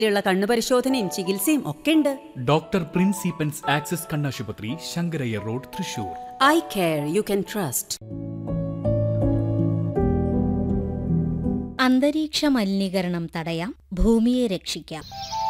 ഉള്ള കണ്ണുപരിശോധനയും ചികിത്സയും ഒക്കെ ഉണ്ട് ഡോക്ടർ പ്രിൻസിപ്പൻസ് ആക്സസ് കണ്ണാശുപത്രി Sankarayya road Thrissur eye care you can trust അന്തരീക്ഷ മലിനീകരണം തടയാം ഭൂമിയെ രക്ഷിക്കാം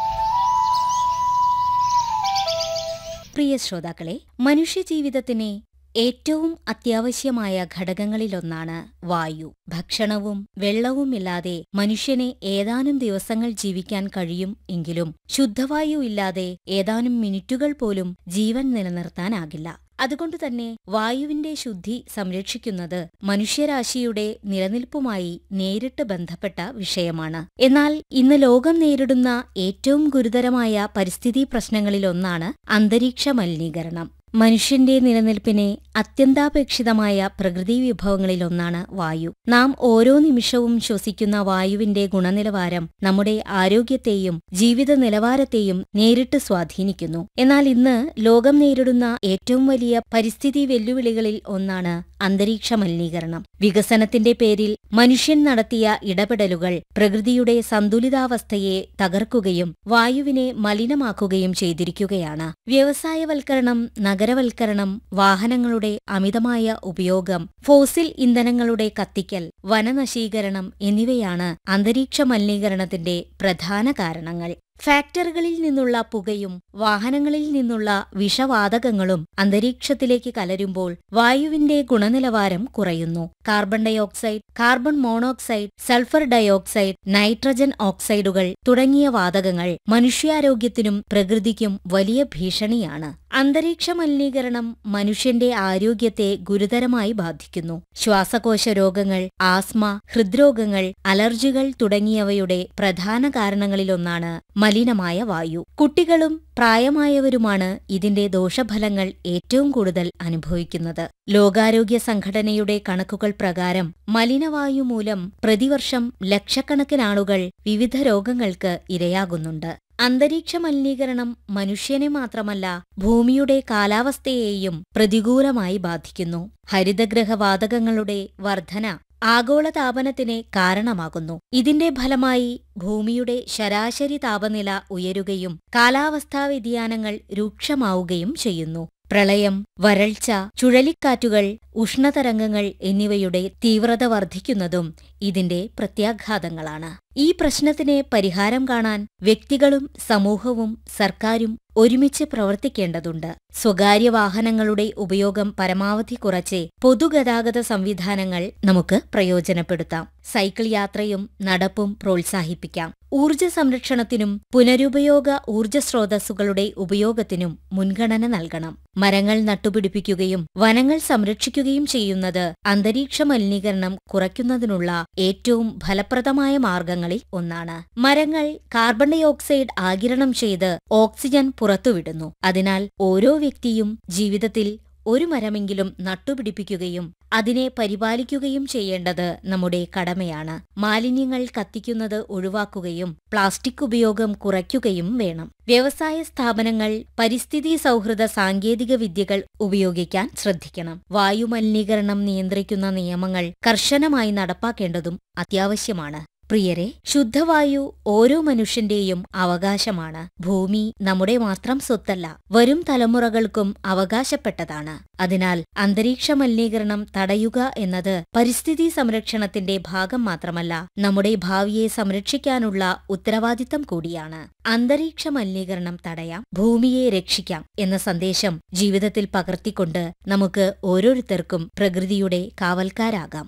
പ്രിയ ശ്രോതാക്കളെ മനുഷ്യജീവിതത്തിന് ഏറ്റവും അത്യാവശ്യമായ ഘടകങ്ങളിലൊന്നാണ് വായു ഭക്ഷണവും വെള്ളവുമില്ലാതെ മനുഷ്യന് ഏതാനും ദിവസങ്ങൾ ജീവിക്കാൻ കഴിയും എങ്കിലും ശുദ്ധവായു ഇല്ലാതെ ഏതാനും മിനിറ്റുകൾ പോലും ജീവൻ നിലനിർത്താനാകില്ല അതുകൊണ്ടുതന്നെ വായുവിന്റെ ശുദ്ധി സംരക്ഷിക്കുന്നത് മനുഷ്യരാശിയുടെ നിലനിൽപ്പുമായി നേരിട്ട് ബന്ധപ്പെട്ട വിഷയമാണ് എന്നാൽ ഇന്ന് ലോകം നേരിടുന്ന ഏറ്റവും ഗുരുതരമായ പരിസ്ഥിതി പ്രശ്നങ്ങളിലൊന്നാണ് അന്തരീക്ഷ മലിനീകരണം മനുഷ്യന്റെ നിലനിൽപ്പിനെ അത്യന്താപേക്ഷിതമായ പ്രകൃതി വിഭവങ്ങളിലൊന്നാണ് വായു നാം ഓരോ നിമിഷവും ശ്വസിക്കുന്ന വായുവിന്റെ ഗുണനിലവാരം നമ്മുടെ ആരോഗ്യത്തെയും ജീവിത നിലവാരത്തെയും നേരിട്ട് സ്വാധീനിക്കുന്നു എന്നാൽ ഇന്ന് ലോകം നേരിടുന്ന ഏറ്റവും വലിയ പരിസ്ഥിതി വെല്ലുവിളികളിൽ ഒന്നാണ് അന്തരീക്ഷ മലിനീകരണം വികസനത്തിന്റെ പേരിൽ മനുഷ്യൻ നടത്തിയ ഇടപെടലുകൾ പ്രകൃതിയുടെ സന്തുലിതാവസ്ഥയെ തകർക്കുകയും വായുവിനെ മലിനമാക്കുകയും ചെയ്തിരിക്കുകയാണ് വ്യവസായവൽക്കരണം നഗരവൽക്കരണം വാഹനങ്ങളുടെ അമിതമായ ഉപയോഗം ഫോസിൽ ഇന്ധനങ്ങളുടെ കത്തിക്കൽ വനനശീകരണം എന്നിവയാണ് അന്തരീക്ഷ മലിനീകരണത്തിന്റെ പ്രധാന കാരണങ്ങൾ ഫാക്ടറികളിൽ നിന്നുള്ള പുകയും വാഹനങ്ങളിൽ നിന്നുള്ള വിഷവാതകങ്ങളും അന്തരീക്ഷത്തിലേക്ക് കലരുമ്പോൾ വായുവിന്റെ ഗുണനിലവാരം കുറയുന്നു carbon dioxide carbon monoxide sulphur dioxide nitrogen ഓക്സൈഡുകൾ തുടങ്ങിയ വാതകങ്ങൾ മനുഷ്യാരോഗ്യത്തിനും പ്രകൃതിക്കും വലിയ ഭീഷണിയാണ് അന്തരീക്ഷ മലിനീകരണം മനുഷ്യന്റെ ആരോഗ്യത്തെ ഗുരുതരമായി ബാധിക്കുന്നു ശ്വാസകോശ രോഗങ്ങൾ ആസ്മ ഹൃദ്രോഗങ്ങൾ അലർജികൾ തുടങ്ങിയവയുടെ പ്രധാന കാരണങ്ങളിലൊന്നാണ് മലിനമായ വായു കുട്ടികളും പ്രായമായവരുമാണ് ഇതിന്റെ ദോഷഫലങ്ങൾ ഏറ്റവും കൂടുതൽ അനുഭവിക്കുന്നത് ലോകാരോഗ്യ സംഘടനയുടെ കണക്കുകൾ പ്രകാരം മലിനവായു മൂലം പ്രതിവർഷം ലക്ഷക്കണക്കിനാളുകൾ വിവിധ രോഗങ്ങൾക്ക് ഇരയാകുന്നുണ്ട് അന്തരീക്ഷ മലിനീകരണം മനുഷ്യനെ മാത്രമല്ല ഭൂമിയുടെ കാലാവസ്ഥയെയും പ്രതികൂലമായി ബാധിക്കുന്നു ഹരിതഗ്രഹവാതകങ്ങളുടെ വർധന ആഗോളതാപനത്തിന് കാരണമാകുന്നു ഇതിന്റെ ഫലമായി ഭൂമിയുടെ ശരാശരി താപനില ഉയരുകയും കാലാവസ്ഥാ വ്യതിയാനങ്ങൾ രൂക്ഷമാവുകയും ചെയ്യുന്നു പ്രളയം വരൾച്ച ചുഴലിക്കാറ്റുകൾ ഉഷ്ണതരംഗങ്ങൾ എന്നിവയുടെ തീവ്രത വർദ്ധിക്കുന്നതും ഇതിന്റെ പ്രത്യാഘാതങ്ങളാണ് ഈ പ്രശ്നത്തിന് പരിഹാരം കാണാൻ വ്യക്തികളും സമൂഹവും സർക്കാരും ഒരുമിച്ച് പ്രവർത്തിക്കേണ്ടതുണ്ട് സ്വകാര്യ വാഹനങ്ങളുടെ ഉപയോഗം പരമാവധി കുറച്ച് പൊതുഗതാഗത സംവിധാനങ്ങൾ നമുക്ക് പ്രയോജനപ്പെടുത്താം സൈക്കിൾ യാത്രയും നടപ്പും പ്രോത്സാഹിപ്പിക്കാം ഊർജ സംരക്ഷണത്തിനും പുനരുപയോഗ ഊർജ സ്രോതസ്സുകളുടെ ഉപയോഗത്തിനും മുൻഗണന നൽകണം മരങ്ങൾ നട്ടുപിടിപ്പിക്കുകയും വനങ്ങൾ സംരക്ഷിക്കുകയും ചെയ്യുന്നത് അന്തരീക്ഷ മലിനീകരണം കുറയ്ക്കുന്നതിനുള്ള ഏറ്റവും ഫലപ്രദമായ മാർഗങ്ങളിൽ ഒന്നാണ് മരങ്ങൾ കാർബൺ ഡൈ ഓക്സൈഡ് ആഗിരണം ചെയ്ത് ഓക്സിജൻ പുറത്തുവിടുന്നു അതിനാൽ ഓരോ വ്യക്തിയും ജീവിതത്തിൽ ഒരു മരമെങ്കിലും നട്ടുപിടിപ്പിക്കുകയും അതിനെ പരിപാലിക്കുകയും ചെയ്യേണ്ടത് നമ്മുടെ കടമയാണ് മാലിന്യങ്ങൾ കത്തിക്കുന്നത് ഒഴിവാക്കുകയും പ്ലാസ്റ്റിക് ഉപയോഗം കുറയ്ക്കുകയും വേണം വ്യവസായ സ്ഥാപനങ്ങൾ പരിസ്ഥിതി സൗഹൃദ സാങ്കേതിക വിദ്യകൾ ഉപയോഗിക്കാൻ ശ്രദ്ധിക്കണം വായുമലിനീകരണം നിയന്ത്രിക്കുന്ന നിയമങ്ങൾ കർശനമായി നടപ്പാക്കേണ്ടതും അത്യാവശ്യമാണ് പ്രിയരെ ശുദ്ധവായു ഓരോ മനുഷ്യന്റെയും അവകാശമാണ് ഭൂമി നമ്മുടെ മാത്രം സ്വത്തല്ല വരും തലമുറകൾക്കും അവകാശപ്പെട്ടതാണ് അതിനാൽ അന്തരീക്ഷ മലിനീകരണം തടയുക എന്നത് പരിസ്ഥിതി സംരക്ഷണത്തിന്റെ ഭാഗം മാത്രമല്ല നമ്മുടെ ഭാവിയെ സംരക്ഷിക്കാനുള്ള ഉത്തരവാദിത്തം കൂടിയാണ് അന്തരീക്ഷ മലിനീകരണം തടയാം ഭൂമിയെ രക്ഷിക്കാം എന്ന സന്ദേശം ജീവിതത്തിൽ പകർത്തിക്കൊണ്ട് നമുക്ക് ഓരോരുത്തർക്കും പ്രകൃതിയുടെ കാവൽക്കാരാകാം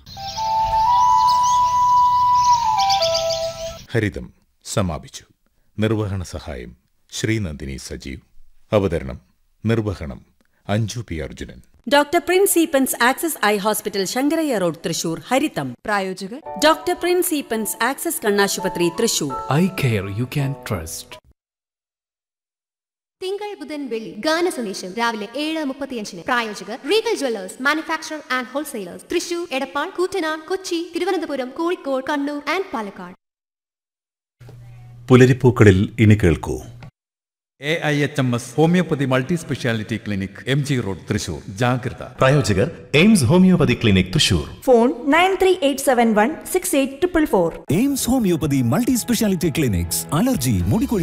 ഹരിതം സമാപിച്ചു നിർവഹണ സഹായം ശ്രീനന്ദിനി സജീവ് അവതരണം നിർവഹണം Anju P Arjunan doctor principals access eye hospital Sankarayya road Thrissur ഹരിതം പ്രായോജകർ ഡോക്ടർ പ്രിൻസിപ്പൻസ് ആക്സസ് കണ്ണാശുപത്രി Thrissur eye care you can trust തിങ്കൾ ബുധൻ വെള്ളി ഗാന സന്ദേശം രാവിലെ ഏഴ് മുപ്പത്തിയഞ്ചിന് പ്രായോജകർ regal jewellers manufacture and wholesalers Thrissur Edappal Koottanad Kochi Thiruvananthapuram Kozhikode Kannur and Palakkad പുലരിപ്പൂക്കളിൽ ഇനി കേൾക്കൂ A I H M S homoeopathy multi speciality clinic M G road Thrissur ജാഗ്രത പ്രായോജകർ AIMS homeopathy clinic Thrissur phone nine three eight seven one six eight triple four AIMS homoeopathy multi speciality clinics allergy മുടികൊഴി